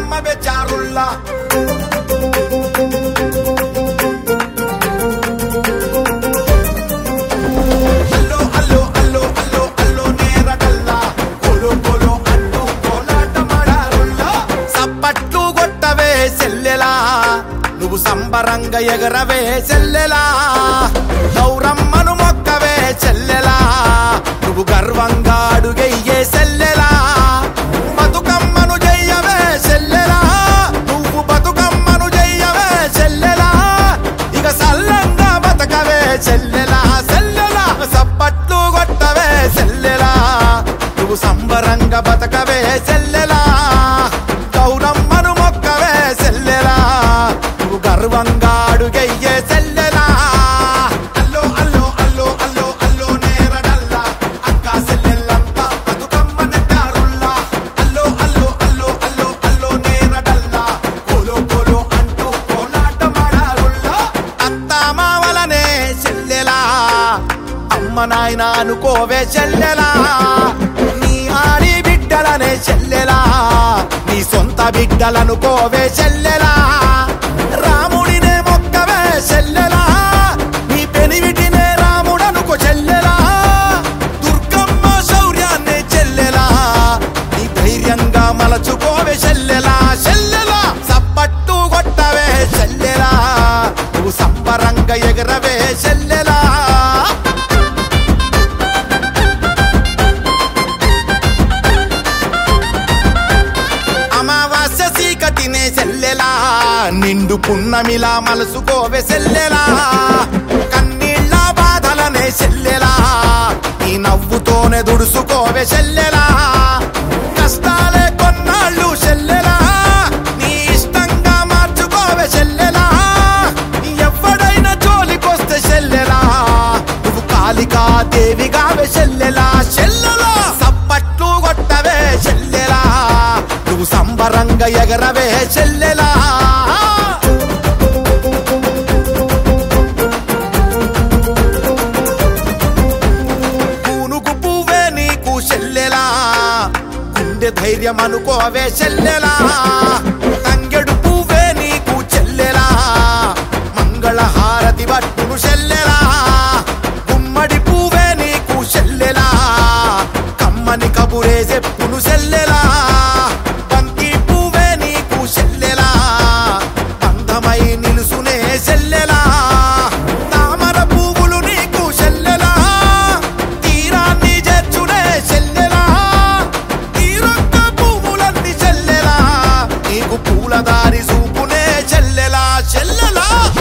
అమ్మ బెచారుల్లా అల్లో అల్లో అల్లో అల్లో అల్లో నేరగల్లా కొలో కొలో అంటూ కోలాటమాడారుల్లా సప్పట్లు కొట్టవే చెల్లెలా నువ్వు సంబరంగా ఎగరవే చెల్లెలా గౌరమ్మను మొక్కవే చెల్లెలా నువ్వు గర్వంగా అడుగయ్యే చెల్లెలా బతుకమ్మను జయ్యవే చెల్లెలా నువ్వు బతుకమ్మను జయ్యవే చెల్లెలా ఇక సల్లంగా బతకవే చెల్లెలా చెల్లెలా సప్పట్లు కొట్టవే చెల్లెలా నువ్వు సంబరంగా బతకవే చెల్లెలా గౌరమ్మను మొక్కవే చెల్లెలా నువ్వు గర్వంగా అడుగయ్యే చెల్లెలా అల్లో అల్లో అల్లో అల్లో అల్లో నేరడల్లా అక్క చెల్లెల్లంతా బతుకమ్మ నెట్టారుల్లా అల్లో అల్లో అల్లో అల్లో అల్లో నేరడల్లా కోలో కోలో అంటూ కోలాటమాడారుల్లా అత్త మావలనే చెల్లెలా అమ్మ నాయన అనుకోవే చెల్లెలా నీ ఆడి బిడ్డలనే చెల్లెలా నీ సొంత బిడ్డలనుకోవే చెల్లెలా రాముడినే మొక్కవే చెల్లెలా నీ పెనివిటినే రాముడనుకో చెల్లెలా దుర్గమ్మ శౌర్యాన్ని చెల్లెలా నీ ధైర్యంగా మలచుకోవే చెల్లెలా చెల్లెలా సప్పట్టు కొట్టవే చెల్లెలా నువ్వు సంబరంగా ఎగరవే చెల్లెలా అమావాస్య చీకటినే చెల్లెలా నిండు పున్నమిలా మలుసుకోవే చెల్లెలా కన్నీళ్ళ బాధలనే చెల్లెలా నీ నవ్వుతోనే దుడుసుకోవే చెల్లెలా కష్టాలే కొన్నాళ్ళు చెల్లెలా నీ ఇష్టంగా మార్చుకోవే చెల్లెలా ఎవడైనా జోలికొస్తే చెల్లెలా నువ్వు కాళికా దేవిగావే చెల్లెలా చెల్లెలా సప్పట్లు కొట్టవే చెల్లెలా నువ్వు సంబరంగా ఎగరవే చెల్లెలా పూనుకు పువ్వే నీకు చెల్లెలా గుండె ధైర్యం అనుకోవే చెల్లెలా తంగెడు పువ్వే నీకు చెల్లెలా మంగళ హారతి పట్టును చెల్లెలా గుమ్మడి పువ్వే నీకు చెల్లెలా కమ్మని కబురే చెప్పును చెల్లెలా బంతి పువ్వే నీకు చెల్లెలా అందమై నిలుసునే చెల్లెలా తామర పువ్వులు నీకు చెల్లెలా తీరాన్ని చేర్చునే చెల్లెలా తీరొక్క పువ్వులన్నీ చెల్లెలా నీకు పూల దారి చూపునే చెల్లెలా చెల్లెలా